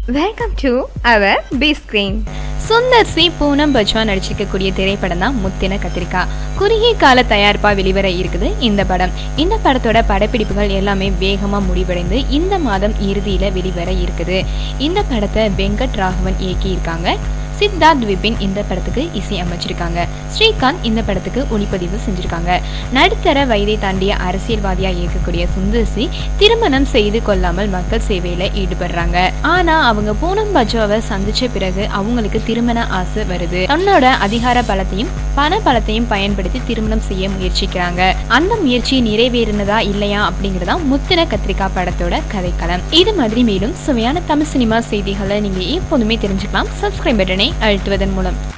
welcome to our B screen Sundar C Poonam Bajwa நடிச்சிருக்கக்கூடிய திரைப்படம் தான் முத்தின கத்திரிக்காய் குறுகிய கால தயாரிப்பா வெளிவர இருக்குது இந்த படம் இந்த படத்தோட படப்பிடிப்புகள் எல்லாமே வேகமா முடிவடைந்து இந்த மாதம் இறுதியில வெளிவர இருக்குது இந்த படத்தை வெங்கட் ராகவன் இயக்கி இருக்காங்க சித்தார்த் விபின் இந்த படத்துக்கு இசை அமைச்சிருக்காங்க ஸ்ரீகாந்த் இந்த படத்துக்கு ஒளிப்பதிவு செஞ்சிருக்காங்க நடுத்தர வயதை தாண்டிய அரசியல்வாதியா இயக்கக்கூடிய சுந்தர் சி திருமணம் செய்து கொள்ளாமல் மக்கள் சேவையில ஈடுபடுறாங்க ஆனா அவங்க பூனம் பஜ்வாவை சந்திச்ச பிறகு அவங்களுக்கு திருமண ஆசை வருது தன்னோட அதிகார பலத்தையும் பண பலத்தையும் பயன்படுத்தி திருமணம் செய்ய முயற்சிக்கிறாங்க அந்த முயற்சி நிறைவேறினதா இல்லையா அப்படிங்கறதா முத்தின கத்திரிக்காய் படத்தோட கதைக்களம் இது மாதிரி மேலும் சுவையான தமிழ் சினிமா செய்திகளை நீங்க எப்போதுமே தெரிஞ்சுக்கலாம் சப்ஸ்கிரைப் பட்டனை அழுத்துவதன் மூலம்